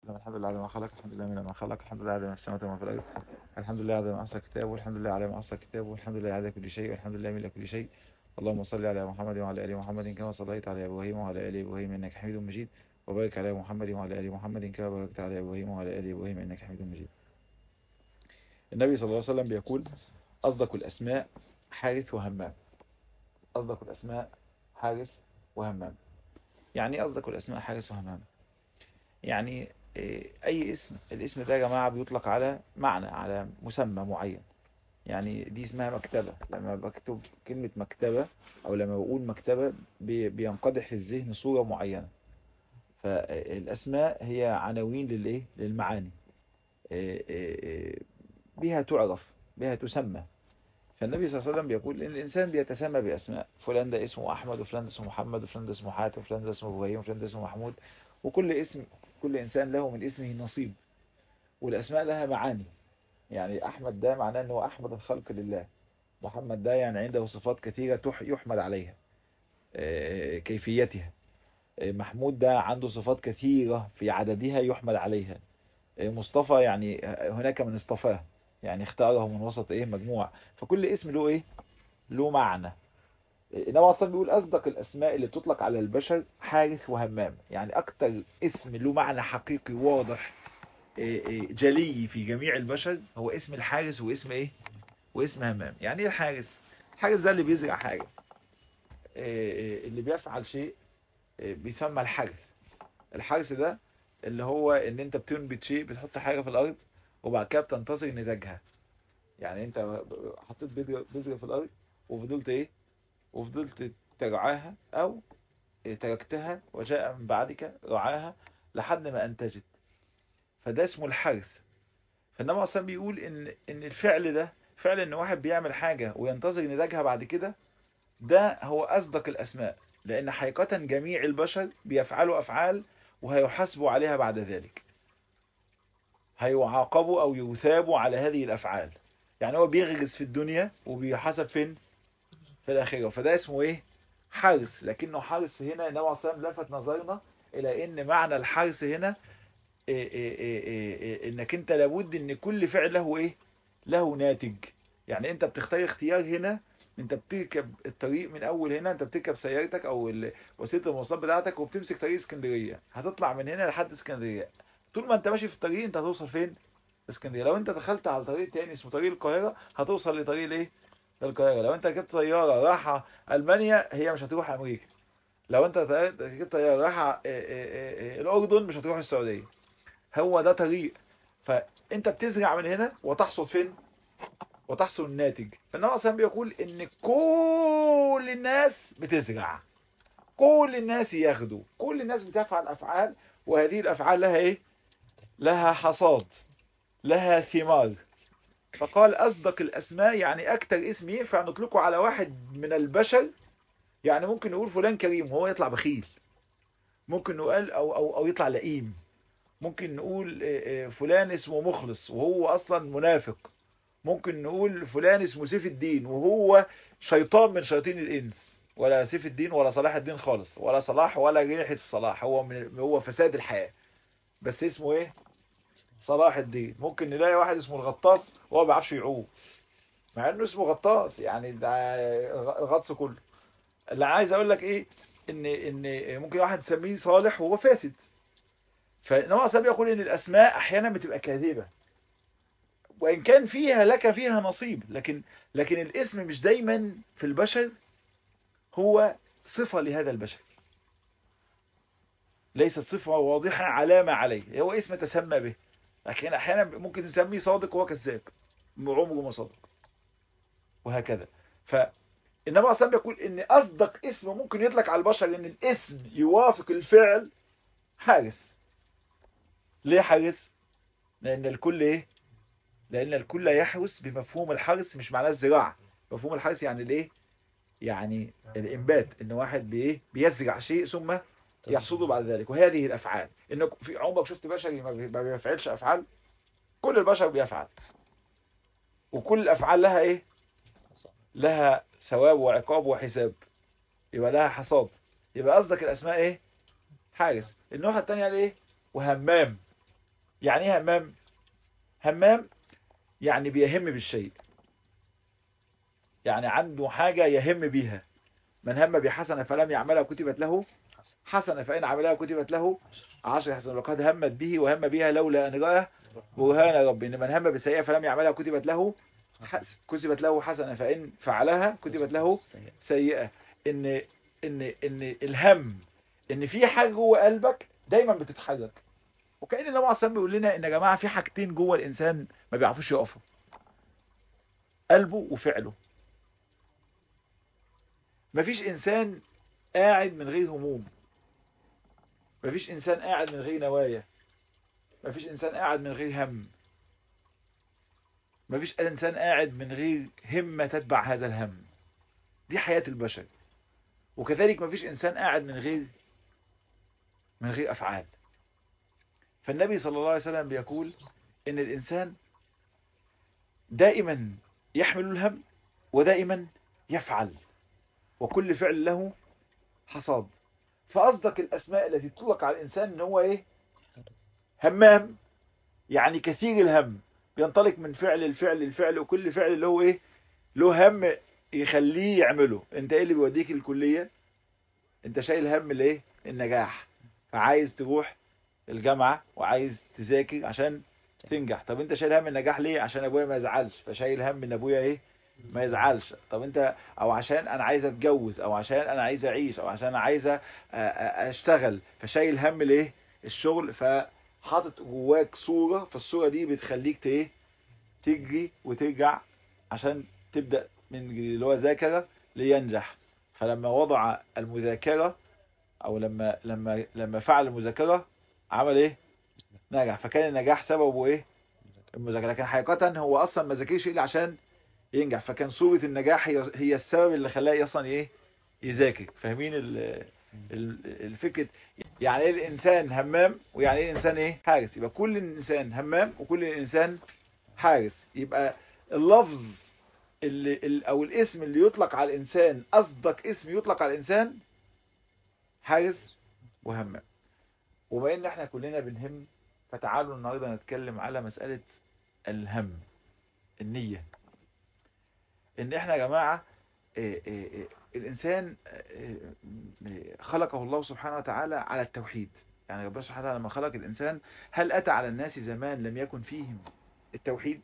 الحمد لله على ما خلق الحمد لله من ما خلق الحمد لله على ما في السماوات وما في الارض الحمد لله على ما احصى كتابه والحمد لله على ما احصى كتابه والحمد لله على كل شيء والحمد لله من كل شيء اللهم صل على محمد وعلى ال محمد كما صليت على ابراهيم وعلى ال ابراهيم انك حميد مجيد وبارك على محمد وعلى ال محمد كما باركت على ابراهيم وعلى ال ابراهيم انك حميد مجيد النبي صلى الله عليه وسلم بيقول اصدق الاسماء حارث وهمام اصدق الاسماء حارث وهمام يعني ايه اصدق الاسماء حارث وهمام يعني اي اسم الاسم ده يا جماعة بيطلق على معنى على مسمى معين يعني دي اسمها مكتبة لما بكتب كلمة مكتبة او لما بقول مكتبة بينقدح في الذهن صورة معينة فالاسماء هي عناوين للايه للمعاني بها تعرف بها تسمى فالنبي صلى الله عليه وسلم بيقول ان الانسان بيتسمى باسماء فلان ده اسمه احمد وفلان ده اسمه محمد وفلان ده اسمه حاتم وفلان ده اسمه ابراهيم وفلان ده اسمه محمود وكل اسم كل إنسان له من اسمه نصيب والأسماء لها معاني يعني أحمد ده معناه أنه أحمد الخلق لله محمد ده يعني عنده صفات كثيرة يحمد عليها كيفيتها محمود ده عنده صفات كثيرة في عددها يحمد عليها مصطفى يعني هناك من اصطفاه يعني اختاره من وسط ايه مجموعة فكل اسم له ايه له معنى النبي اصلا بيقول اصدق الاسماء اللي بتطلق على البشر حارث وهمام يعني اكتر اسم له معنى حقيقي واضح جلي في جميع البشر هو اسم الحارث واسم ايه واسم همام يعني ايه الحارث الحارث ده اللي بيزرع حاجة اللي بيفعل شيء بيسمى الحارث الحارث ده اللي هو ان انت بتنبت شيء بتحط حاجة في الارض وبعد كده بتنتظر نتاجها يعني انت حطيت بذرة في الارض وفضلت ايه وفضلت ترعاها او تركتها وجاء من بعدك رعاها لحد ما انتجت فده اسمه الحرث فالنبي اصلا بيقول ان ان الفعل ده فعل ان واحد بيعمل حاجة وينتظر نتاجها بعد كده ده هو اصدق الاسماء لان حقيقة جميع البشر بيفعلوا افعال وهيحاسبوا عليها بعد ذلك هيعاقبوا او يثابوا على هذه الافعال يعني هو بيغرس في الدنيا وبيحاسب فين في الآخرة فده اسمه ايه حرث لكنه حرث هنا النبي عليه الصلاة لفت نظرنا إلى إن معنى الحرث هنا إيه إيه إيه إيه إنك أنت لابد إن كل فعل له إيه له ناتج يعني أنت بتختار اختيار هنا أنت بتركب الطريق من أول هنا أنت بتركب سيارتك أو وسيلة المواصلات بتاعتك وبتمسك طريق اسكندرية هتطلع من هنا لحد اسكندرية طول ما أنت ماشي في الطريق أنت هتوصل فين اسكندرية لو أنت دخلت على طريق تاني اسمه طريق القاهرة هتوصل لطريق الايه القاهرة لو انت ركبت طيارة رايحة المانيا هي مش هتروح امريكا لو انت ركبت طيارة رايحة الاردن مش هتروح السعودية هو ده طريق فانت بتزرع من هنا وتحصد فين وتحصل الناتج فالنبي اصلا بيقول ان كل الناس بتزرع كل الناس ياخدوا كل الناس بتفعل افعال وهذه الافعال لها ايه لها حصاد لها ثمار فقال أصدق الأسماء يعني أكتر اسم ينفع نطلقه على واحد من البشر يعني ممكن نقول فلان كريم وهو يطلع بخيل ممكن نقول أو, أو, أو يطلع لئيم ممكن نقول فلان اسمه مخلص وهو أصلا منافق ممكن نقول فلان اسمه سيف الدين وهو شيطان من شياطين الإنس ولا سيف الدين ولا صلاح الدين خالص ولا صلاح ولا ريحة الصلاح هو من هو فساد الحياة بس اسمه ايه صلاح الدين ممكن نلاقي واحد اسمه الغطاس وهو ما بيعرفش يعوم مع انه اسمه غطاس يعني ده الغطس كله اللي عايز اقول لك ايه ان ان ممكن واحد تسميه صالح وهو فاسد فنوع سبب يقول ان الاسماء احيانا بتبقى كاذبه وان كان فيها لك فيها نصيب لكن لكن الاسم مش دايما في البشر هو صفه لهذا البشر ليست صفه واضحه علامه عليه هو اسم تسمى به لكن احيانا ممكن نسميه صادق وهو كذاب عمره ما صادق وهكذا فالنبي اصلا بيقول ان اصدق اسم ممكن يطلق على البشر ان الاسم يوافق الفعل حارس ليه حارس لان الكل ايه لان الكل يحرس بمفهوم الحرس مش معناه الزراعه مفهوم الحرس يعني الايه يعني الانبات ان واحد بايه بيزرع شيء ثم يحصده بعد ذلك وهذه الافعال انك في عمرك شفت بشري ما بيفعلش افعال كل البشر بيفعل وكل الافعال لها ايه لها ثواب وعقاب وحساب يبقى لها حصاد يبقى قصدك الاسماء ايه حارس النوع الثانيه قال ايه وهمام يعني ايه همام همام يعني بيهم بالشيء يعني عنده حاجة يهم بيها من هم بحسنة فلم يعملها كتبت له حسنة فإن عملها كتبت له عشر حسنة وقد همت به وهم بها لولا أن رأى برهان رب إن من هم بسيئة فلم يعملها كتبت له كتبت له حسنة فإن فعلها كتبت له سيئة إن إن إن الهم إن في حاجة جوه قلبك دايما بتتحرك وكأن النبي عليه بيقول لنا إن يا جماعة في حاجتين جوه الإنسان ما بيعرفوش يقفوا قلبه وفعله مفيش إنسان قاعد من غير هموم مفيش إنسان قاعد من غير نوايا مفيش إنسان قاعد من غير هم مفيش إنسان قاعد من غير همة تتبع هذا الهم دي حياة البشر وكذلك مفيش إنسان قاعد من غير من غير أفعال فالنبي صلى الله عليه وسلم بيقول إن الإنسان دائما يحمل الهم ودائما يفعل وكل فعل له حصاد فأصدق الأسماء التي تطلق على الإنسان إن هو إيه همام يعني كثير الهم بينطلق من فعل الفعل الفعل وكل فعل اللي هو إيه له هم يخليه يعمله انت ايه اللي بيوديك الكلية انت شايل هم الايه النجاح فعايز تروح الجامعة وعايز تذاكر عشان تنجح طب انت شايل هم النجاح ليه عشان ابويا ما يزعلش فشايل هم ان ابويا ايه ما يزعلش طب انت او عشان انا عايز اتجوز او عشان انا عايز اعيش او عشان انا عايز اشتغل فشايل هم الايه الشغل فحاطط جواك صورة فالصورة دي بتخليك ايه تجري وترجع عشان تبدأ من اللي هو ذاكرة لينجح فلما وضع المذاكرة او لما لما لما فعل المذاكرة عمل ايه نجح فكان النجاح سببه ايه المذاكرة لكن حقيقة هو اصلا ما ذاكرش الا عشان ينجح فكان صورة النجاح هي هي السبب اللي خلاه اصلا ايه يذاكر فاهمين الفكرة يعني ايه الانسان همام ويعني ايه الانسان ايه حارس يبقى كل الانسان همام وكل الانسان حارس يبقى اللفظ اللي او الاسم اللي يطلق على الانسان اصدق اسم يطلق على الانسان حارس وهمام وبما ان احنا كلنا بنهم فتعالوا النهارده نتكلم على مسألة الهم النية ان احنا يا جماعة إيه إيه إيه الانسان خلقه الله سبحانه وتعالى على التوحيد يعني ربنا سبحانه وتعالى لما خلق الانسان هل اتى على الناس زمان لم يكن فيهم التوحيد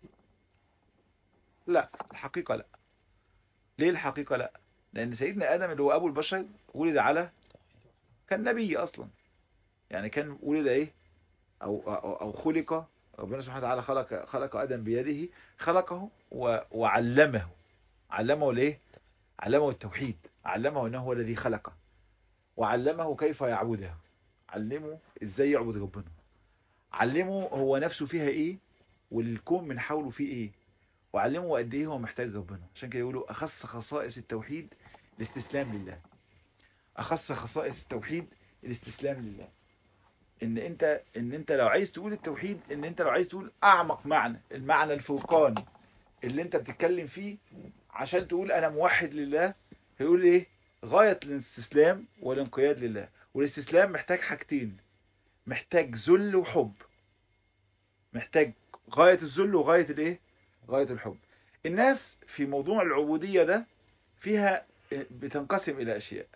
لا الحقيقة لا ليه الحقيقة لا لان سيدنا ادم اللي هو ابو البشر ولد على كان نبي اصلا يعني كان ولد ايه او او, أو خلق ربنا سبحانه وتعالى خلق خلق ادم بيده خلقه وعلمه علمه ليه علمه التوحيد علمه انه هو الذي خلقه وعلمه كيف يعبده علمه ازاي يعبد ربنا علمه هو نفسه فيها ايه والكون من حوله فيه ايه وعلمه قد ايه هو محتاج ربنا عشان كده يقولوا اخص خصائص التوحيد الاستسلام لله اخص خصائص التوحيد الاستسلام لله ان انت ان انت لو عايز تقول التوحيد ان انت لو عايز تقول اعمق معنى المعنى الفوقاني اللي انت بتتكلم فيه عشان تقول انا موحد لله هيقول ايه غاية الاستسلام والانقياد لله والاستسلام محتاج حاجتين محتاج ذل وحب محتاج غاية الذل وغاية الايه غاية الحب الناس في موضوع العبودية ده فيها بتنقسم الى اشياء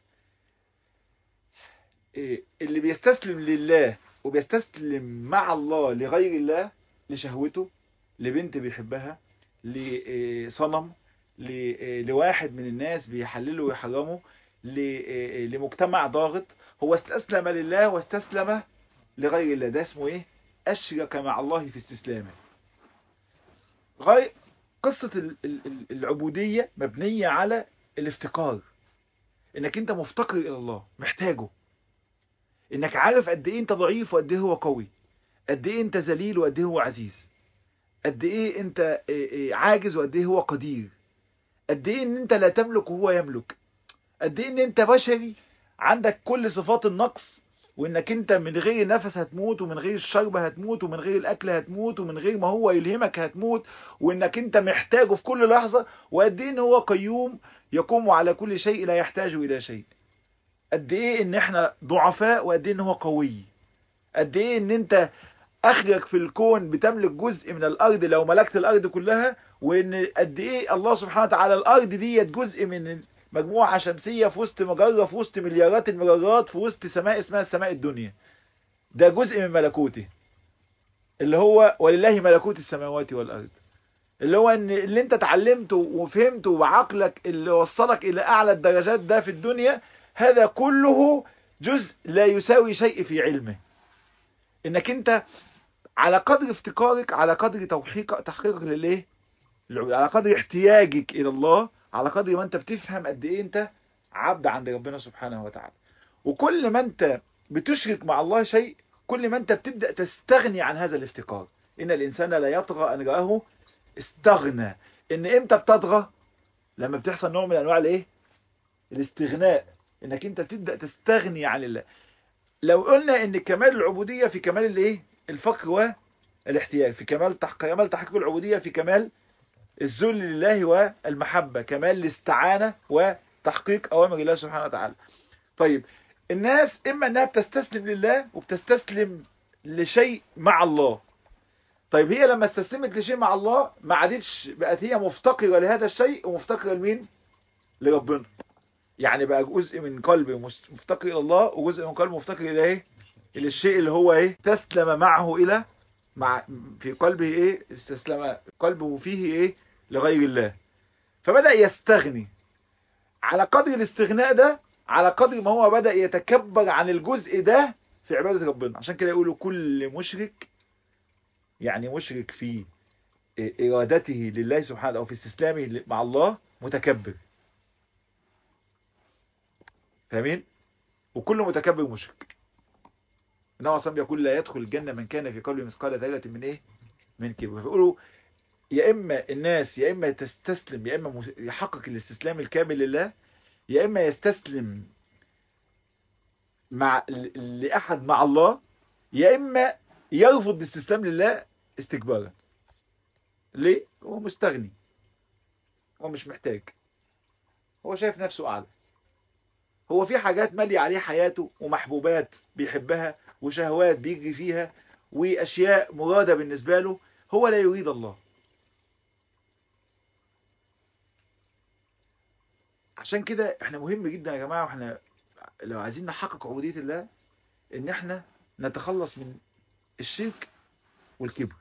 اللي بيستسلم لله وبيستسلم مع الله لغير الله لشهوته لبنت بيحبها لصنم لواحد من الناس بيحلله ويحرمه لمجتمع ضاغط هو استسلم لله واستسلم لغير الله ده اسمه ايه اشرك مع الله في استسلامه غاية قصة العبودية مبنية على الافتقار انك انت مفتقر الى الله محتاجه انك عارف قد ايه انت ضعيف وقد ايه هو قوي قد ايه انت ذليل وقد ايه هو عزيز قد ايه انت عاجز وقد ايه هو قدير قد ايه ان انت لا تملك وهو يملك قد ايه ان انت بشري عندك كل صفات النقص وانك انت من غير نفس هتموت ومن غير الشرب هتموت ومن غير الاكل هتموت ومن غير ما هو يلهمك هتموت وانك انت محتاجه في كل لحظة وقد ايه ان هو قيوم يقوم على كل شيء لا يحتاج الى شيء قد ايه ان احنا ضعفاء وقد ايه ان هو قوي قد ايه ان انت اخرك في الكون بتملك جزء من الارض لو ملكت الارض كلها وان قد ايه الله سبحانه وتعالى الارض ديت جزء من مجموعة شمسية في وسط مجرة في وسط مليارات المجرات في وسط سماء اسمها السماء الدنيا ده جزء من ملكوته اللي هو ولله ملكوت السماوات والارض اللي هو ان اللي انت اتعلمته وفهمته وعقلك اللي وصلك الى اعلى الدرجات ده في الدنيا هذا كله جزء لا يساوي شيء في علمه انك انت على قدر افتقارك على قدر توحيق تحقيقك للايه للعبودية. على قدر احتياجك الى الله على قدر ما انت بتفهم قد ايه انت عبد عند ربنا سبحانه وتعالى وكل ما انت بتشرك مع الله شيء كل ما انت بتبدأ تستغني عن هذا الافتقار ان الانسان لا يطغى ان رآه استغنى ان امتى بتطغى لما بتحصل نوع من انواع الايه الاستغناء انك انت تبدأ تستغني عن الله لو قلنا ان كمال العبودية في كمال الايه الفقر والاحتياج في كمال تحقيق كمال تحقيق العبودية في كمال الذل لله والمحبة كمال الاستعانة وتحقيق أوامر الله سبحانه وتعالى طيب الناس إما أنها بتستسلم لله وبتستسلم لشيء مع الله طيب هي لما استسلمت لشيء مع الله ما عادتش بقت هي مفتقرة لهذا الشيء ومفتقرة لمين لربنا يعني بقى جزء من قلبي مفتقر إلى الله وجزء من قلبي مفتقر إلى إيه إلى الشيء اللي هو إيه تسلم معه إلى مع في قلبه إيه استسلم قلبه فيه إيه لغير الله فبدأ يستغني على قدر الاستغناء ده على قدر ما هو بدأ يتكبر عن الجزء ده في عبادة ربنا عشان كده يقولوا كل مشرك يعني مشرك في إرادته لله سبحانه أو في استسلامه مع الله متكبر فاهمين وكل متكبر مشرك النبي صلى الله يقول لا يدخل الجنة من كان في قلبه مثقال ذرة من إيه من كبر فيقولوا يا إما الناس يا إما تستسلم يا إما يحقق الاستسلام الكامل لله يا إما يستسلم مع لأحد مع الله يا إما يرفض الاستسلام لله استكبارا ليه؟ هو مستغني هو مش محتاج هو شايف نفسه أعلى هو في حاجات مالية عليه حياته ومحبوبات بيحبها وشهوات بيجري فيها وأشياء مرادة بالنسبة له هو لا يريد الله عشان كده احنا مهم جدا يا جماعة واحنا لو عايزين نحقق عبودية الله ان احنا نتخلص من الشرك والكبر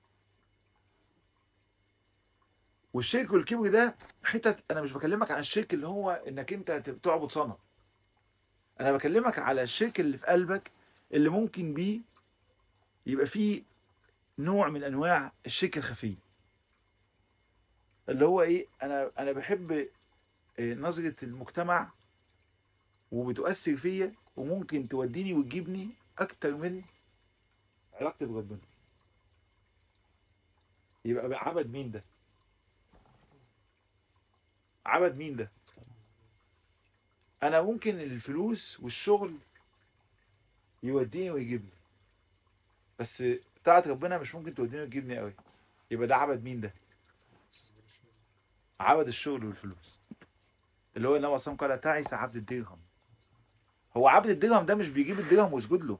والشرك والكبر ده حتت انا مش بكلمك عن الشرك اللي هو انك انت تعبد صنم انا بكلمك على الشرك اللي في قلبك اللي ممكن بيه يبقى فيه نوع من انواع الشرك الخفي اللي هو ايه انا انا بحب نظرة المجتمع وبتؤثر فيا وممكن توديني وتجيبني اكتر من علاقتي بربنا يبقى عبد مين ده عبد مين ده انا ممكن الفلوس والشغل يوديني ويجيبني بس بتاعت ربنا مش ممكن توديني وتجيبني قوي يبقى ده عبد مين ده عبد الشغل والفلوس اللي هو النبي صلى الله عليه وسلم قال تعس عبد الدرهم هو عبد الدرهم ده مش بيجيب الدرهم ويسجد له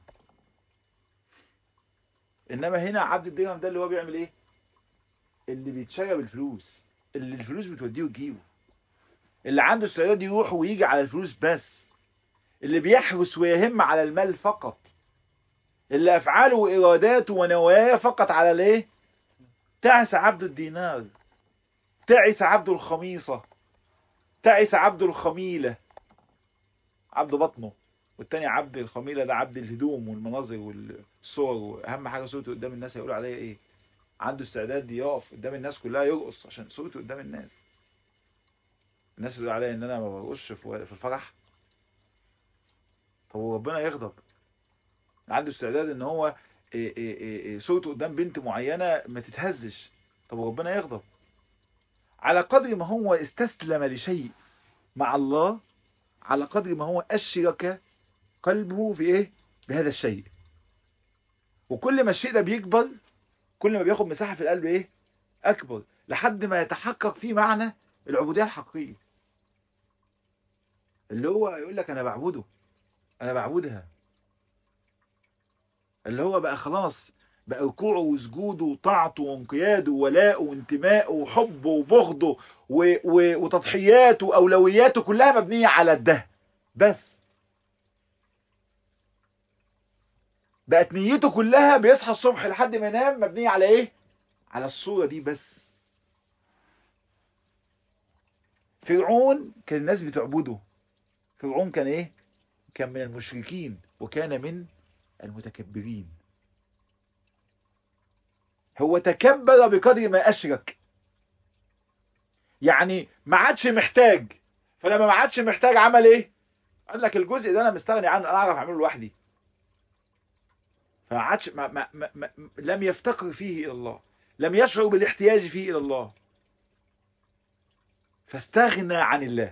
انما هنا عبد الدرهم ده اللي هو بيعمل ايه اللي بيتشرى بالفلوس اللي الفلوس بتوديه وتجيبه اللي عنده استعداد يروح ويجي على الفلوس بس اللي بيحرس ويهم على المال فقط اللي افعاله واراداته ونواياه فقط على الايه تعس عبد الدينار تعس عبد الخميصة تعس عبد الخميلة عبد بطنه والتاني عبد الخميلة ده عبد الهدوم والمناظر والصور واهم حاجة صورته قدام الناس هيقولوا عليها ايه عنده استعداد يقف قدام الناس كلها يرقص عشان صورته قدام الناس الناس يقولوا عليا ان انا ما برقصش في الفرح طب ربنا يغضب عنده استعداد ان هو إيه إيه إيه صورته قدام بنت معينة ما تتهزش طب ربنا يغضب على قدر ما هو استسلم لشيء مع الله على قدر ما هو أشرك قلبه في إيه بهذا الشيء وكل ما الشيء ده بيكبر كل ما بياخد مساحة في القلب إيه أكبر لحد ما يتحقق فيه معنى العبودية الحقيقية اللي هو يقول لك أنا بعبده أنا بعبدها اللي هو بقى خلاص بقى ركوعه وسجوده وطاعته وانقياده وولاءه وانتمائه وحبه وبغضه و... و... وتضحياته واولوياته كلها مبنيه على ده بس بقت نيته كلها بيصحى الصبح لحد ما ينام مبنيه على ايه على الصوره دي بس فرعون كان الناس بتعبده فرعون كان ايه كان من المشركين وكان من المتكبرين هو تكبر بقدر ما اشرك يعني ما عادش محتاج فلما ما عادش محتاج عمل ايه قال لك الجزء ده انا مستغني عنه انا اعرف اعمله لوحدي فما عادش ما ما ما ما لم يفتقر فيه الى الله لم يشعر بالاحتياج فيه الى الله فاستغنى عن الله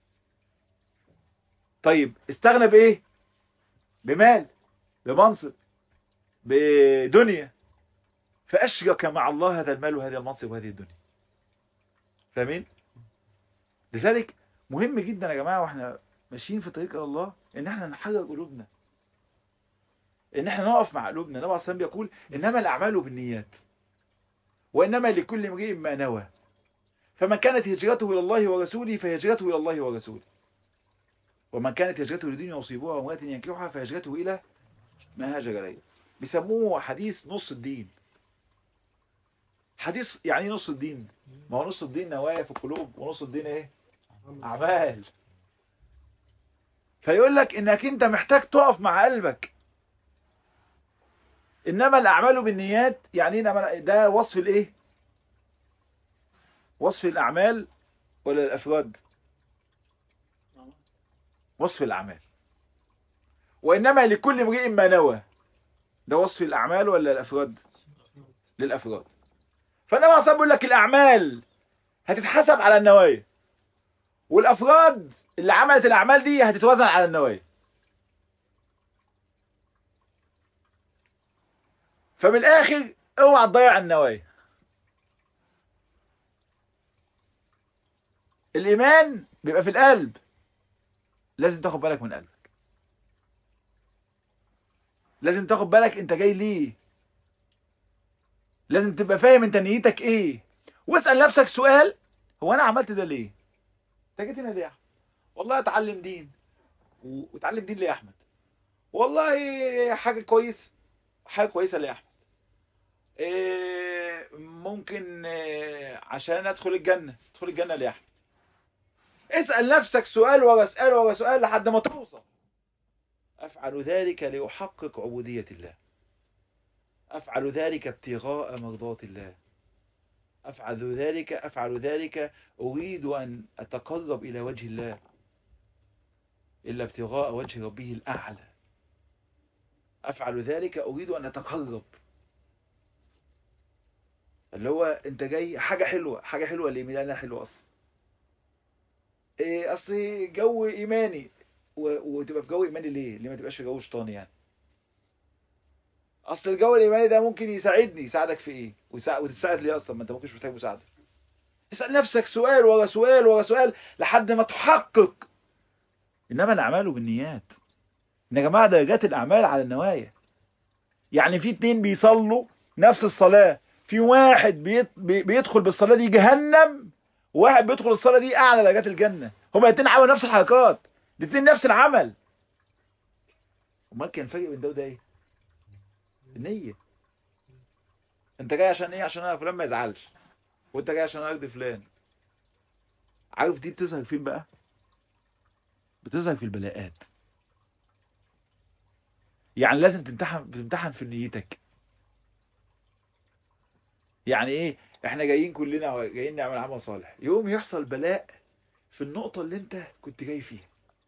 طيب استغنى بايه بمال بمنصب بدنيا فاشرك مع الله هذا المال وهذا المنصب وهذه الدنيا فاهمين لذلك مهم جدا يا جماعه واحنا ماشيين في طريق الله ان احنا نحرر قلوبنا ان احنا نقف مع قلوبنا النبي عليه بيقول انما الاعمال بالنيات وانما لكل امرئ ما نوى فمن كانت هجرته الى الله ورسوله فهجرته الى الله ورسوله ومن كانت هجرته لدين يصيبها وامرأة ينكحها فهجرته الى ما هاجر اليه بيسموه حديث نص الدين حديث يعني ايه نص الدين ما هو نص الدين نوايا في القلوب ونص الدين ايه اعمال فيقول لك انك انت محتاج تقف مع قلبك انما الاعمال بالنيات يعني إنما ده وصف الايه وصف الاعمال ولا الافراد وصف الاعمال وانما لكل امرئ ما نوى ده وصف الاعمال ولا الافراد للافراد فانما اصلا بيقول لك الاعمال هتتحسب على النوايا والافراد اللي عملت الاعمال دي هتتوزن على النوايا فبالاخر اوعى تضيع النوايا الايمان بيبقى في القلب لازم تاخد بالك من قلبك لازم تاخد بالك انت جاي ليه لازم تبقى فاهم انت نيتك ايه واسال نفسك سؤال هو انا عملت ده ليه انت جيت هنا ليه يا احمد والله اتعلم دين واتعلم دين ليه يا احمد والله حاجه كويسه حاجه كويسه ليه يا احمد إيه ممكن إيه عشان ادخل الجنه ادخل الجنه ليه يا احمد اسال نفسك سؤال ورا سؤال ورا سؤال لحد ما توصل افعل ذلك لاحقق عبوديه الله افعل ذلك ابتغاء مرضات الله افعل ذلك افعل ذلك اريد ان اتقرب الى وجه الله الا ابتغاء وجه ربه الاعلى افعل ذلك اريد ان اتقرب اللي هو انت جاي حاجه حلوه حاجه حلوه ليه لانها حلوه اصلا ايه اصل جو ايماني و... وتبقى في جو ايماني ليه ليه ما تبقاش في جو شيطاني يعني اصل الجو الايماني ده ممكن يساعدني يساعدك في ايه ويساعد... وتتساعد ليه اصلا ما انت ممكن مش محتاج مساعده اسال نفسك سؤال ورا سؤال ورا سؤال لحد ما تحقق انما الاعمال بالنيات يا جماعه درجات الاعمال على النوايا يعني في اتنين بيصلوا نفس الصلاه في واحد بيت... بيدخل بالصلاه دي جهنم وواحد بيدخل الصلاه دي اعلى درجات الجنه هما الاثنين عملوا نفس الحركات الاثنين نفس العمل امال كان فرق بين ده وده ايه النية انت جاي عشان ايه عشان انا فلان ما يزعلش وانت جاي عشان ارضي فلان عارف دي بتظهر فين بقى بتظهر في البلاءات يعني لازم تمتحن تمتحن في نيتك يعني ايه احنا جايين كلنا جايين نعمل عمل صالح يوم يحصل بلاء في النقطة اللي انت كنت جاي فيها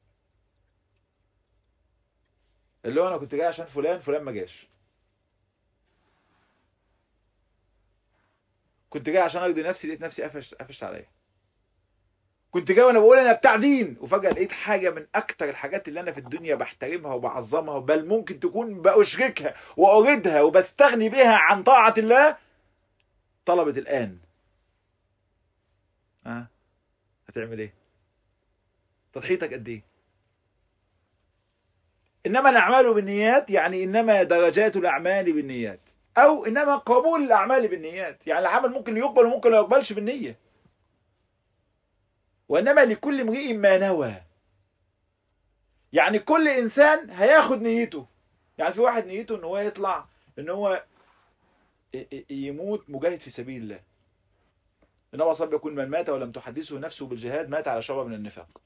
اللي هو انا كنت جاي عشان فلان فلان ما جاش كنت جاي عشان ارضي نفسي لقيت نفسي قفش قفشت عليا كنت جاي وانا بقول انا بتاع دين وفجاه لقيت حاجه من اكتر الحاجات اللي انا في الدنيا بحترمها وبعظمها بل ممكن تكون باشركها واردها وبستغني بها عن طاعه الله طلبت الان ها أه؟ هتعمل ايه تضحيتك قد ايه انما الاعمال بالنيات يعني انما درجات الاعمال بالنيات او انما قبول الاعمال بالنيات يعني العمل ممكن يقبل وممكن لا يقبلش بالنية وانما لكل امرئ ما نوى يعني كل انسان هياخد نيته يعني في واحد نيته ان هو يطلع ان هو يموت مجاهد في سبيل الله النبي صلى الله يقول من مات ولم تحدثه نفسه بالجهاد مات على شعبة من النفاق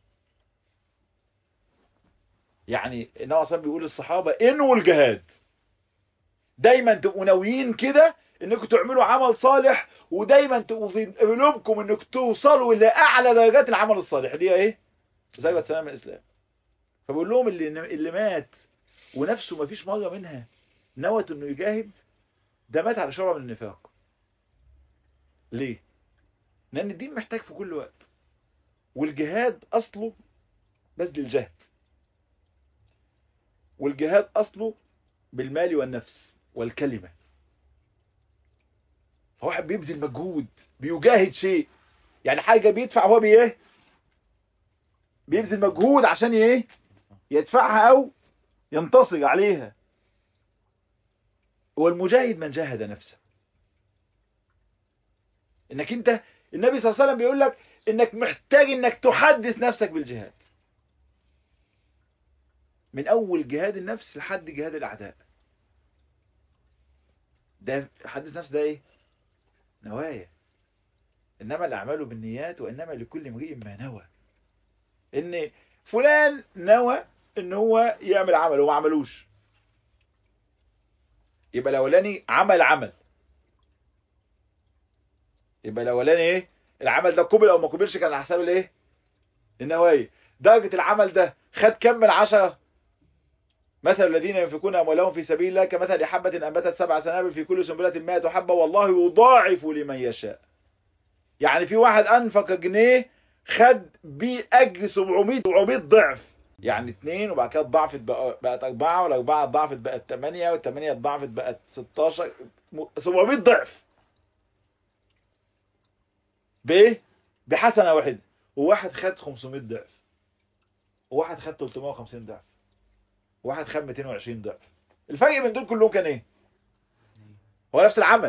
يعني النبي صلى بيقول للصحابة انووا الجهاد دايما تبقوا ناويين كده انكم تعملوا عمل صالح ودايما تبقوا في قلوبكم انكم توصلوا الى اعلى درجات العمل الصالح دي ايه زي سلام الاسلام فبقول لهم اللي اللي مات ونفسه ما فيش مره منها نوت انه يجاهد ده مات على شعبة من النفاق ليه لان الدين محتاج في كل وقت والجهاد اصله بذل الجهد والجهاد اصله بالمال والنفس والكلمة فواحد بيبذل مجهود بيجاهد شيء يعني حاجة بيدفع هو بايه بيبذل مجهود عشان ايه يدفعها او ينتصر عليها والمجاهد من جاهد نفسه انك انت النبي صلى الله عليه وسلم بيقول لك انك محتاج انك تحدث نفسك بالجهاد من اول جهاد النفس لحد جهاد الاعداء ده حدث نفس ده ايه نوايا انما الاعمال بالنيات وانما لكل امرئ ما نوى ان فلان نوى ان هو يعمل عمل وما عملوش يبقى الاولاني عمل عمل يبقى الاولاني ايه العمل ده قبل او ما قبلش كان على حساب الايه النوايا درجه العمل ده خد كم من عشرة مثل الذين ينفقون اموالهم في سبيل الله كمثل حبة انبتت سبع سنابل في كل سنبلة 100 حبة والله يضاعف لمن يشاء يعني في واحد انفق جنيه خد بيه اجر 700 700 ضعف يعني اتنين وبعد كده اتضاعفت بقت اربعة والاربعة اتضاعفت بقت 8 والثمانية اتضاعفت بقت 16 700 ضعف بايه بحسنة واحدة وواحد خد 500 ضعف وواحد خد 350 ضعف وواحد خد 220 ضعف الفرق بين دول كلهم كان ايه هو نفس العمل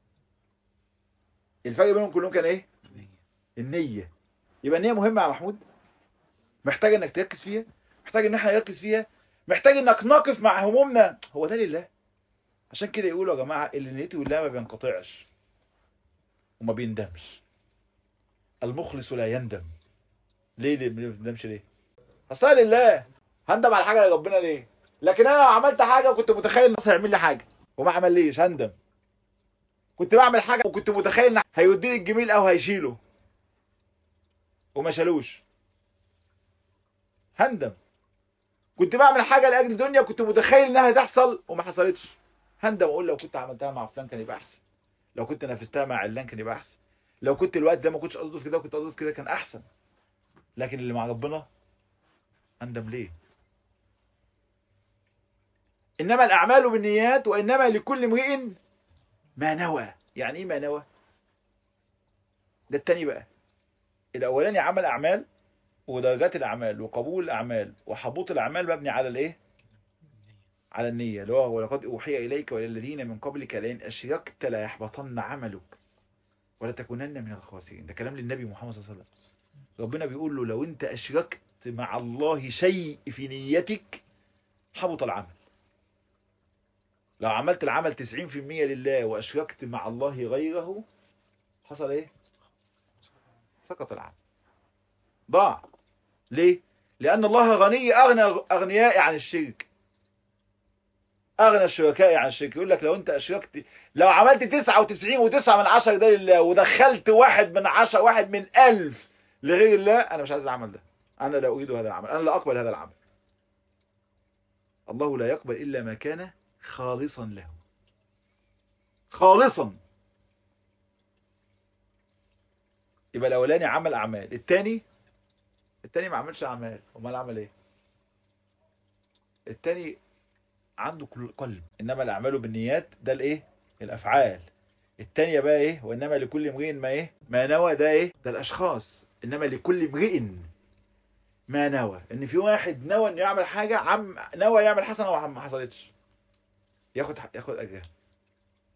الفرق بينهم كلهم كان ايه النية يبقى النية مهمة يا محمود محتاج انك تركز فيها محتاج ان احنا نركز فيها محتاج انك نقف مع همومنا هو ده لله عشان كده يقولوا يا جماعة اللي نيته لله ما بينقطعش وما بيندمش المخلص لا يندم ليه ليه ما بيندمش ليه اصلا لله هندم على حاجه لربنا ليه لكن انا لو عملت حاجه وكنت متخيل ان هيعمل لي حاجه وما عمل ليش هندم كنت بعمل حاجه وكنت متخيل ان هيوديني الجميل او هيشيله وما شالوش هندم كنت بعمل حاجه لاجل الدنيا وكنت متخيل انها تحصل وما حصلتش هندم اقول لو كنت عملتها مع فلان كان يبقى احسن لو كنت نفذتها مع علان كان يبقى احسن لو كنت الوقت ده ما كنتش قصده في كده وكنت قصده في كده كان احسن لكن اللي مع ربنا اندم ليه انما الاعمال بالنيات وانما لكل امرئ ما نوى يعني ايه ما نوى ده التاني بقى الاولاني عمل اعمال ودرجات الاعمال وقبول الاعمال وحبوط الاعمال مبني على الايه على النية اللي هو ولقد اوحي اليك والى الذين من قبلك لئن اشركت لا يحبطن عملك ولا تكونن من الخاسرين ده كلام للنبي محمد صلى الله عليه وسلم ربنا بيقول له لو انت اشركت مع الله شيء في نيتك حبط العمل لو عملت العمل 90% لله واشركت مع الله غيره حصل ايه سقط العمل ضاع ليه لان الله غني اغنى اغنياء عن الشرك اغنى الشركاء عن الشرك يقول لك لو انت اشركت لو عملت 99 و9 من 10 ده لله ودخلت واحد من 10 واحد من 1000 لغير الله انا مش عايز العمل ده انا لا اريد هذا العمل انا لا اقبل هذا العمل الله لا يقبل الا ما كان خالصا له خالصا يبقى الاولاني عمل اعمال الثاني الثاني ما عملش اعمال امال عمل ايه الثاني عنده قلب انما الاعمال بالنيات ده الايه الافعال الثانيه بقى ايه وانما لكل امرئ ما ايه ما نوى ده ايه ده الاشخاص انما لكل امرئ ما نوى ان في واحد نوى انه يعمل حاجه عم نوى يعمل حسنه وما حصلتش ياخد ياخد اجرها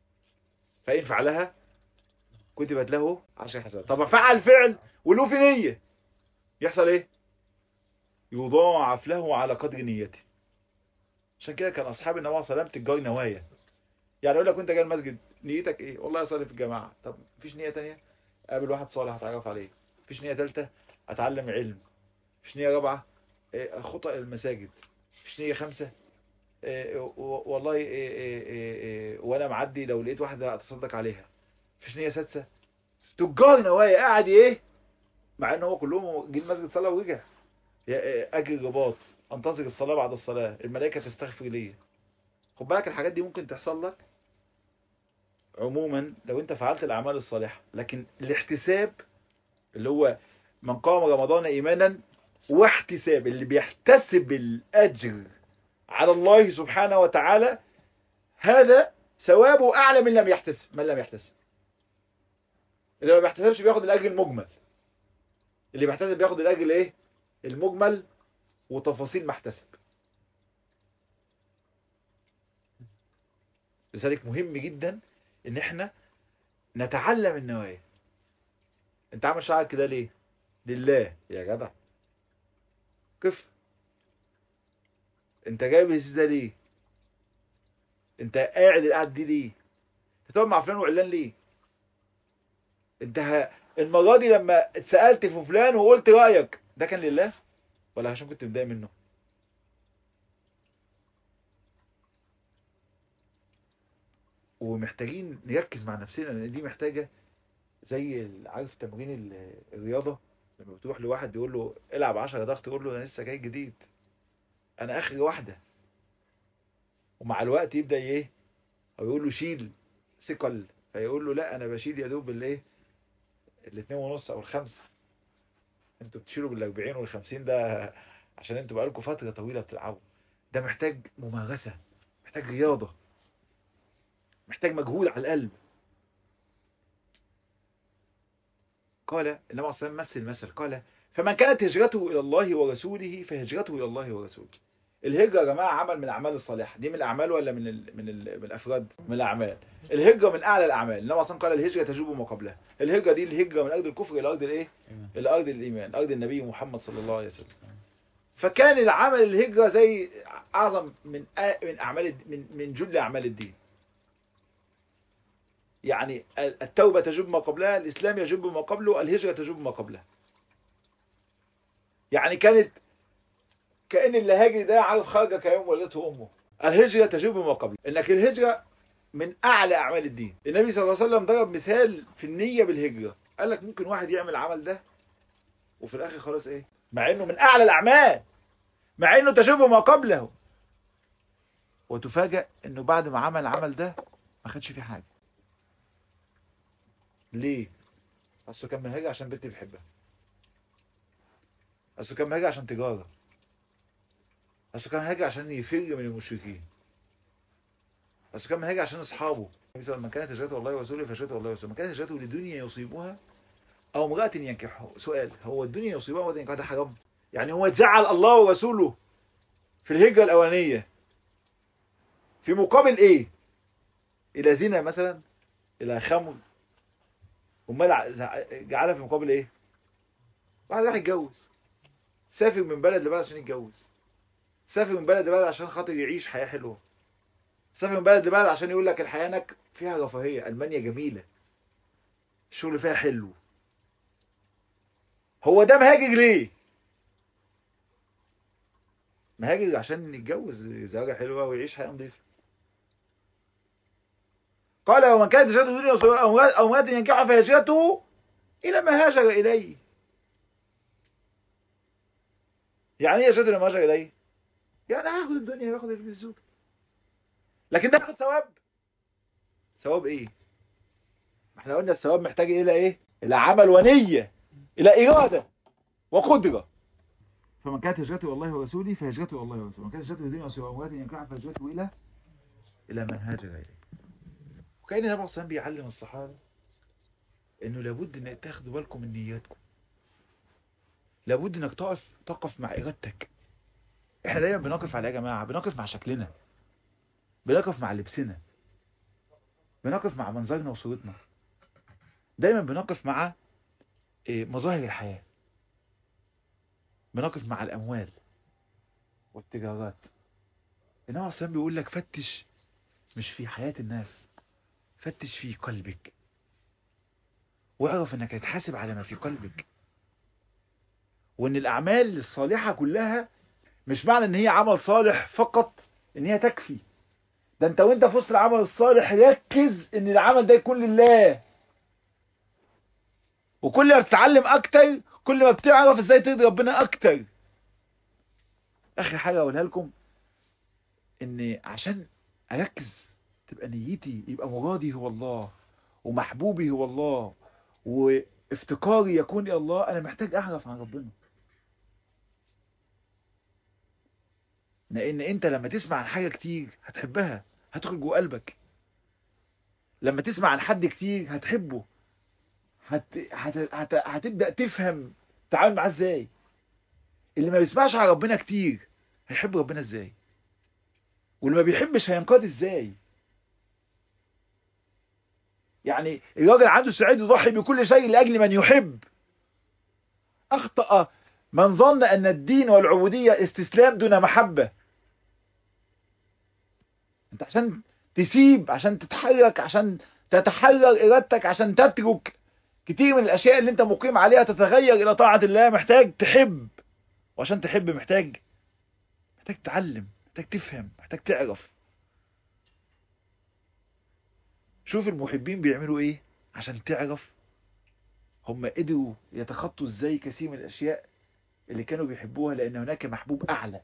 فإن فعلها كتبت له عشر حسنات طب فعل فعل وله في نية يحصل ايه يضاعف له على قدر نيته عشان كده كان اصحاب النبي صلى الله عليه وسلم تجار نوايا يعني اقول لك وانت جاي المسجد نيتك ايه والله اصلي في الجماعه طب مفيش نيه تانية قابل واحد صالح اتعرف عليه مفيش نيه ثالثه اتعلم علم مفيش نيه رابعه إيه، خطأ المساجد مفيش نيه خمسه إيه، و- والله إيه، إيه، إيه، إيه، وانا معدي لو لقيت واحده اتصدق عليها مفيش نيه سادسه تجار نوايا قاعد ايه مع ان هو كلهم جه المسجد صلى ورجع يا- اجر رباط انتظر الصلاه بعد الصلاه الملائكه تستغفر لي خد بالك الحاجات دي ممكن تحصل لك عموما لو انت فعلت الاعمال الصالحه لكن الاحتساب اللي هو من قام رمضان ايمانا واحتساب اللي بيحتسب الاجر على الله سبحانه وتعالى هذا ثوابه اعلى من لم يحتسب من لم يحتسب اللي ما بيحتسبش بياخد الاجر المجمل اللي بيحتسب بياخد الاجر الايه المجمل وتفاصيل ما احتسب لذلك مهم جدا ان احنا نتعلم النوايا انت عامل شعرك كده ليه لله يا جدع كيف انت جايب الهزيز ده ليه انت قاعد القعد دي ليه انت تقعد مع فلان وعلان ليه انت ه... المرة دي لما اتسألت في فلان وقلت رأيك ده كان لله ولا عشان كنت متضايق منه ومحتاجين نركز مع نفسنا لان دي محتاجة زي ال- عارف تمرين ال- الرياضة لما بتروح لواحد يقول له العب 10 ضغط يقول له انا لسه جاي جديد انا اخر واحدة ومع الوقت يبدأ ايه او يقول له شيل ثقل فيقول له لا انا بشيل يا دوب الايه الاثنين ونص او الخمسة انتوا بتشيلوا بالاربعين والخمسين ده عشان انتوا بقالكم فترة طويلة بتلعبوا ده محتاج ممارسة محتاج رياضة محتاج مجهود على القلب قال النبي عليه الصلاة والسلام مثل مثل قال فمن كانت هجرته إلى الله ورسوله فهجرته إلى الله ورسوله الهجرة يا جماعة عمل من الأعمال الصالحة دي من الأعمال ولا من ال من ال من الأفراد من الأعمال الهجرة من أعلى الأعمال النبي أصلا قال الهجرة تجوب ما قبلها الهجرة دي الهجرة من أرض الكفر إلى أرض الإيه إلى أرض الإيمان أرض النبي محمد صلى الله عليه وسلم فكان العمل الهجرة زي أعظم من أ- من أعمال الد- من من جل أعمال الدين يعني التوبة تجب ما قبلها الإسلام يجب ما قبله الهجرة تجب ما قبلها يعني كانت كأن اللي هاجر ده عارف خرج كيوم ولدته أمه الهجرة تجب ما قبله إنك الهجرة من أعلى أعمال الدين النبي صلى الله عليه وسلم ضرب مثال في النية بالهجرة قال لك ممكن واحد يعمل العمل ده وفي الآخر خلاص إيه مع إنه من أعلى الأعمال مع إنه تجب ما قبله وتفاجأ إنه بعد ما عمل العمل ده ما خدش فيه حاجة ليه؟ اصله كان مهاجر عشان بنتي بيحبها اصله كان مهاجر عشان تجارة اصله كان مهاجر عشان يفر من المشركين اصله كان مهاجر عشان اصحابه مثلا من كانت هجرته الله ورسوله فهجرته الله ورسوله من كانت هجرته لدنيا يصيبها او امرأة ينكحها سؤال هو الدنيا يصيبها ولا ينكحها ده حرام يعني هو جعل الله ورسوله في الهجرة الأولانية في مقابل ايه الى زنا مثلا الى خمر امال ع- جعلها في مقابل ايه واحد راح يتجوز سافر من بلد لبلد عشان يتجوز سافر من بلد لبلد عشان خاطر يعيش حياة حلوة سافر من بلد لبلد عشان يقول لك الحياة هناك فيها رفاهية ألمانيا جميلة الشغل فيها حلو هو ده مهاجر ليه مهاجر عشان يتجوز زوجة حلوة ويعيش حياة نظيفة قال ومن كانت هجرته دنيا وصلاة أو مراد- أو مراد ينكحها فهجرته إلى ما هاجر إليه يعني ايه هجرته إلى ما هاجر إليه يعني هاخد الدنيا وياخد الزوج لكن ده ياخد ثواب ثواب ايه ما احنا قلنا الثواب محتاج الى ايه الى عمل ونية الى إرادة وقدرة فمن كانت هجرته والله ورسوله فهجرته والله ورسوله من كانت هجرته لدنيا وسوى أموات ينكحها فهجرته إلى إلى من هاجر إليه وكأن النبي صلى الله عليه وسلم بيعلم الصحابة إنه لابد إن تاخدوا بالكم من نياتكم لابد إنك تقف تقف مع إرادتك إحنا دايما بنقف على إيه يا جماعة بنقف مع شكلنا بنقف مع لبسنا بنقف مع منظرنا وصورتنا دايما بنقف مع إيه، مظاهر الحياة بنقف مع الأموال والتجارات النبي عليه الصلاة بيقول لك فتش مش في حياة الناس فتش في قلبك واعرف انك هتحاسب على ما في قلبك وان الاعمال الصالحة كلها مش معنى ان هي عمل صالح فقط ان هي تكفي ده انت وانت في وسط العمل الصالح ركز ان العمل ده يكون لله وكل ما بتتعلم اكتر كل ما بتعرف ازاي ترضي ربنا اكتر اخر حاجة اقولها لكم ان عشان اركز تبقى نيتي يبقى مرادي هو الله ومحبوبي هو الله وافتقاري يكون الى الله انا محتاج اعرف عن ربنا لان انت لما تسمع عن حاجة كتير هتحبها هتدخل جوه قلبك لما تسمع عن حد كتير هتحبه هت... هت... هت... هتبدأ تفهم تعامل معاه ازاي اللي ما بيسمعش عن ربنا كتير هيحب ربنا ازاي واللي ما بيحبش هينقاد ازاي يعني الراجل عنده استعداد يضحي بكل شيء لاجل من يحب اخطأ من ظن ان الدين والعبودية استسلام دون محبة انت عشان تسيب عشان تتحرك عشان تتحرر ارادتك عشان تترك كتير من الاشياء اللي انت مقيم عليها تتغير الى طاعة الله محتاج تحب وعشان تحب محتاج محتاج تتعلم محتاج تفهم محتاج تعرف شوف المحبين بيعملوا ايه عشان تعرف هم قدروا يتخطوا ازاي كثير من الاشياء اللي كانوا بيحبوها لان هناك محبوب اعلى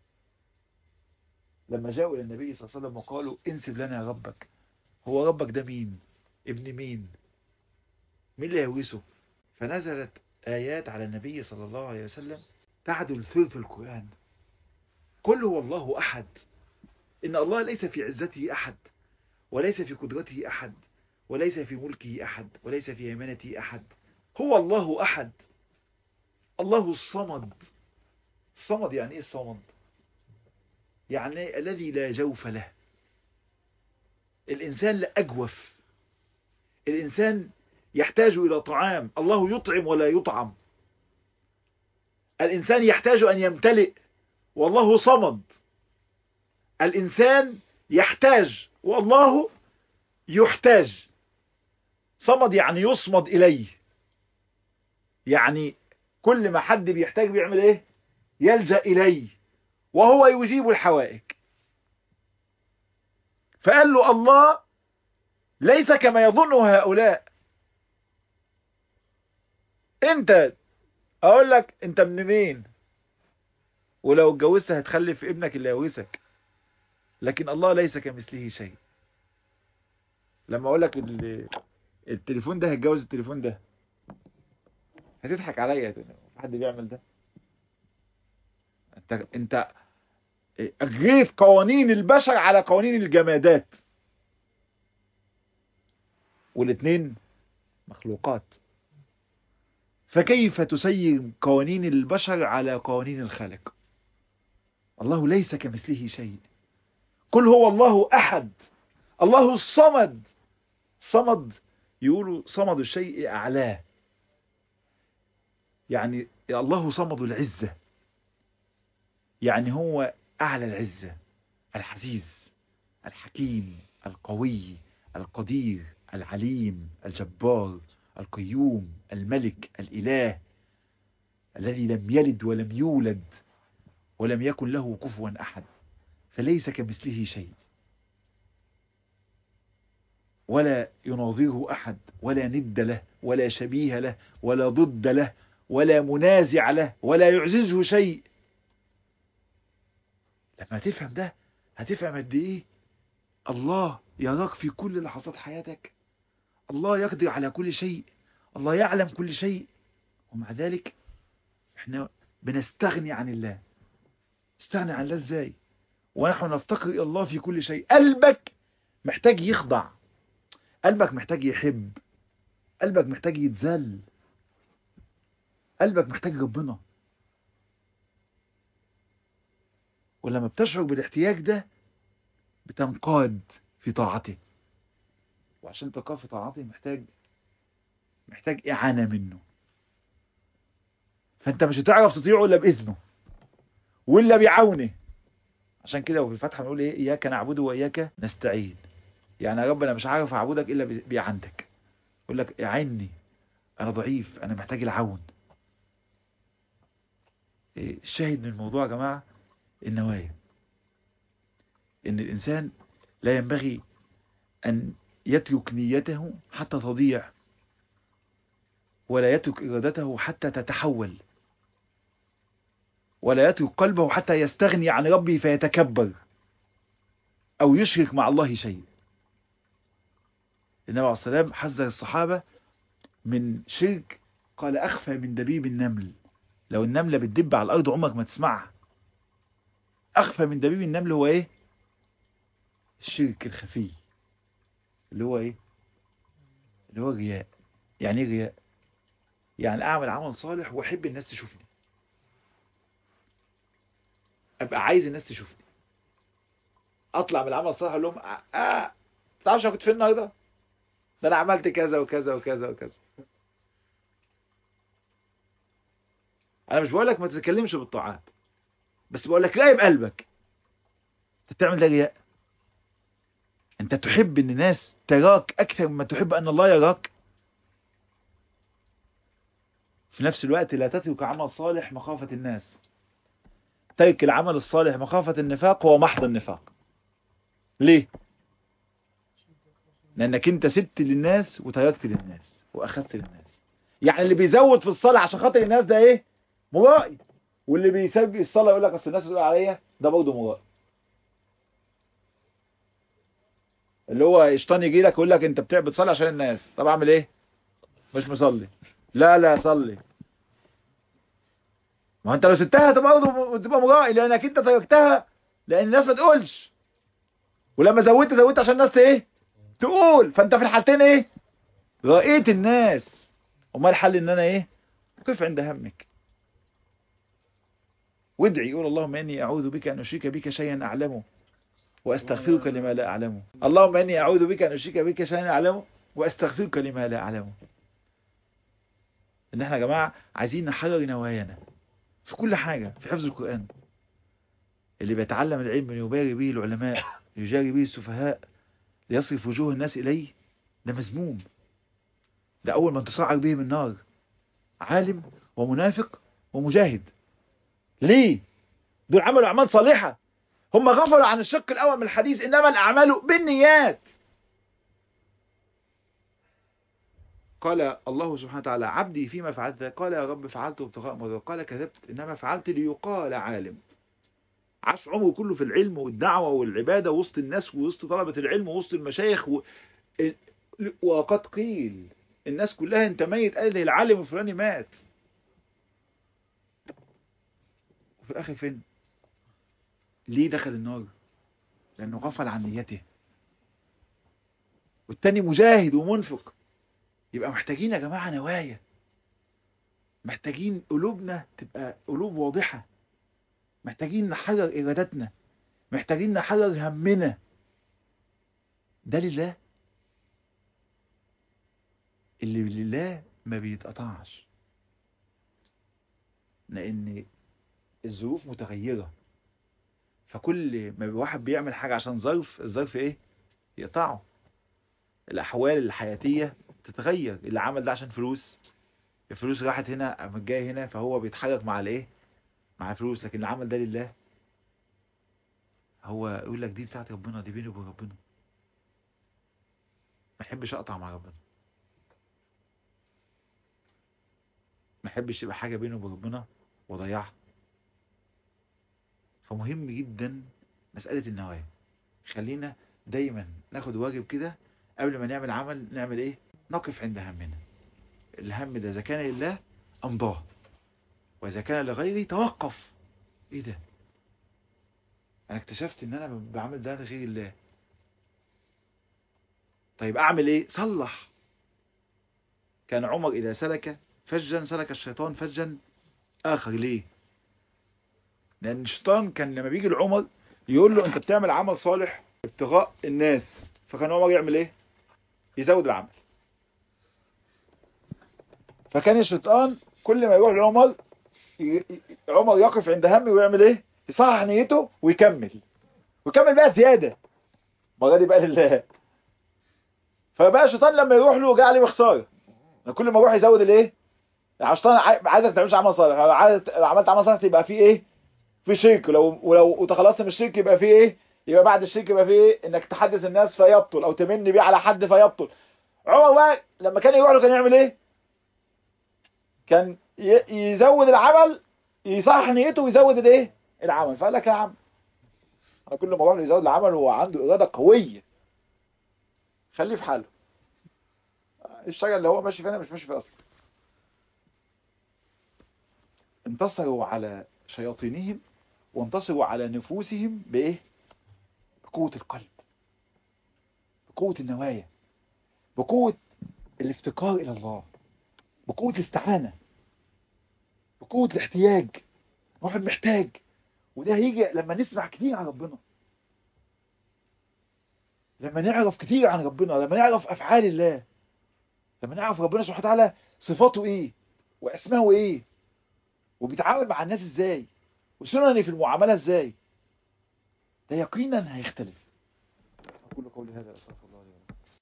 لما جاءوا الى النبي صلى الله عليه وسلم وقالوا انسب لنا يا ربك هو ربك ده مين ابن مين مين اللي يورثه فنزلت آيات على النبي صلى الله عليه وسلم تعدل ثلث القرآن قل هو الله أحد إن الله ليس في عزته أحد وليس في قدرته أحد وليس في ملكه أحد وليس في هيمنته أحد هو الله أحد الله الصمد الصمد يعني إيه الصمد يعني الذي لا جوف له الإنسان لا أجوف الإنسان يحتاج إلى طعام الله يطعم ولا يطعم الإنسان يحتاج أن يمتلئ والله صمد الإنسان يحتاج والله يحتاج صمد يعني يصمد إليه يعني كل ما حد بيحتاج بيعمل إيه يلجأ إليه وهو يجيب الحوائج فقال له الله ليس كما يظن هؤلاء انت اقول لك انت من مين ولو اتجوزت هتخلف ابنك اللي يورثك لكن الله ليس كمثله شيء لما اقول لك التليفون ده هيتجوز التليفون ده هتضحك عليا في حد بيعمل ده انت انت اجريت قوانين البشر على قوانين الجمادات والاثنين مخلوقات فكيف تسير قوانين البشر على قوانين الخالق الله ليس كمثله شيء قل هو الله أحد الله الصمد صمد يقولوا صمد الشيء أعلاه يعني الله صمد العزة يعني هو أعلى العزة العزيز الحكيم القوي القدير العليم الجبار القيوم الملك الإله الذي لم يلد ولم يولد ولم يكن له كفوا أحد فليس كمثله شيء ولا يناظره أحد ولا ند له ولا شبيه له ولا ضد له ولا منازع له ولا يعززه شيء لما تفهم ده هتفهم قد ايه الله يراك في كل لحظات حياتك الله يقدر على كل شيء الله يعلم كل شيء ومع ذلك احنا بنستغني عن الله استغني عن الله ازاي ونحن نفتقر الى الله في كل شيء قلبك محتاج يخضع قلبك محتاج يحب قلبك محتاج يتذل قلبك محتاج ربنا ولما بتشعر بالاحتياج ده بتنقاد في طاعته وعشان تقاه في طاعته محتاج محتاج إعانة منه فأنت مش هتعرف تطيعه إلا بإذنه وإلا بعونه عشان كده وفي الفتحة بنقول إيه إياك نعبد وإياك نستعين يعني يا رب أنا مش عارف أعبدك إلا بعندك يقول لك اعني أنا ضعيف أنا محتاج العون الشاهد من الموضوع يا جماعة النوايا ان الانسان لا ينبغي ان يترك نيته حتى تضيع ولا يترك ارادته حتى تتحول ولا يترك قلبه حتى يستغني عن ربه فيتكبر او يشرك مع الله شيء النبي عليه الصلاة والسلام حذر الصحابة من شرك قال اخفى من دبيب النمل لو النملة بتدب على الارض عمرك ما تسمعها اخفى من دبيب النمل هو ايه الشرك الخفي اللي هو ايه اللي هو الرياء يعني ايه رياء يعني اعمل عمل صالح واحب الناس تشوفني ابقى عايز الناس تشوفني اطلع من العمل الصالح اقول لهم اه, آه. تعرفش كنت فين النهارده ده انا عملت كذا وكذا وكذا وكذا انا مش بقول لك ما تتكلمش بالطاعات بس بقول لك راقب قلبك انت بتعمل ده رياء انت تحب ان الناس تراك اكثر مما تحب ان الله يراك في نفس الوقت لا تترك عمل صالح مخافة الناس ترك العمل الصالح مخافة النفاق هو محض النفاق ليه لانك انت سبت للناس وتركت للناس واخذت للناس يعني اللي بيزود في الصلاة عشان خاطر الناس ده ايه مرائي واللي بيسبي الصلاة يقول لك اصل الناس تقول عليا ده برضه مرائي اللي هو شيطان يجي لك يقول لك انت بتصلي عشان الناس طب اعمل ايه مش مصلي لا لا صلي ما انت لو سبتها تبقى برضه تبقى مرائي لانك انت تركتها لان الناس ما تقولش ولما زودت زودت عشان الناس ايه تقول فانت في الحالتين ايه رأيت الناس امال الحل ان انا ايه قف عند همك وادعي يقول اللهم اني اعوذ بك ان اشرك بك شيئا اعلمه واستغفرك لما لا اعلمه اللهم اني اعوذ بك ان اشرك بك شيئا اعلمه واستغفرك لما لا اعلمه ان احنا يا جماعه عايزين نحرر نوايانا في كل حاجه في حفظ القران اللي بيتعلم العلم ليباري به العلماء ليجاري به السفهاء ليصرف وجوه الناس اليه ده مذموم ده اول من تصعد به من النار عالم ومنافق ومجاهد ليه دول عملوا اعمال صالحه هم غفلوا عن الشق الاول من الحديث انما الاعمال بالنيات قال الله سبحانه وتعالى عبدي فيما فعلت قال يا رب فعلت ابتغاء مرضى قال كذبت انما فعلت ليقال عالم عاش عمره كله في العلم والدعوه والعباده وسط الناس ووسط طلبه العلم ووسط المشايخ و... وقد قيل الناس كلها انت ميت قال العالم الفلاني مات وفي الاخر فين ليه دخل النار لانه غفل عن نيته والتاني مجاهد ومنفق يبقى محتاجين يا جماعة نوايا محتاجين قلوبنا تبقى قلوب واضحة محتاجين نحرر إرادتنا محتاجين نحرر همنا ده لله اللي لله ما بيتقطعش لأن الظروف متغيرة فكل ما واحد بيعمل حاجة عشان ظرف الظرف ايه يقطعه الأحوال الحياتية تتغير اللي عمل ده عشان فلوس الفلوس راحت هنا قامت جايه هنا فهو بيتحرك مع الايه مع الفلوس لكن اللي عمل ده لله هو يقول لك دي بتاعت ربنا دي بيني وبين ربنا ما احبش اقطع مع ربنا ما احبش يبقى حاجه بيني وبين ربنا واضيعها فمهم جدا مسألة النوايا خلينا دايما ناخد واجب كده قبل ما نعمل عمل نعمل ايه نقف عند همنا الهم ده اذا كان لله امضاه واذا كان لغيري توقف ايه ده انا اكتشفت ان انا بعمل ده لغير الله طيب اعمل ايه صلح كان عمر اذا سلك فجا سلك الشيطان فجا اخر ليه لان الشيطان كان لما بيجي لعمر يقول له انت بتعمل عمل صالح ابتغاء الناس فكان عمر يعمل ايه يزود العمل فكان الشيطان كل ما يروح لعمر ي- ي- عمر يقف عند همه ويعمل ايه يصحح نيته ويكمل ويكمل بقى زياده المره دي بقى لله فبقى الشيطان لما يروح له جه عليه بخساره كل ما يروح يزود الايه الشيطان عاي- عايزك ما تعملش عمل صالح لو عايز- لو عملت عمل صالح يبقى فيه ايه في شرك ولو ولو تخلصت من الشرك يبقى فيه ايه يبقى بعد الشرك يبقى فيه ايه انك تحدث الناس فيبطل او تمن بيه على حد فيبطل عمر بقى لما كان يروح له كان يعمل ايه كان ي- يزود العمل يصحح نيته ويزود الايه العمل فقال لك يا عم انا كل ما اروح له يزود العمل هو عنده اراده قويه خليه في حاله الشجره اللي هو ماشي فيها أنا مش ماشي فيها اصلا انتصروا على شياطينهم وانتصروا على نفوسهم بايه بقوه القلب بقوه النوايا بقوه الافتقار الى الله بقوه الاستعانه بقوه الاحتياج واحد محتاج وده هيجي لما نسمع كتير عن ربنا لما نعرف كتير عن ربنا لما نعرف افعال الله لما نعرف ربنا سبحانه وتعالى صفاته ايه واسمائه ايه وبيتعامل مع الناس ازاي وسننه في المعامله ازاي ده يقينا هيختلف اقول قولي هذا استغفر الله لي ولكم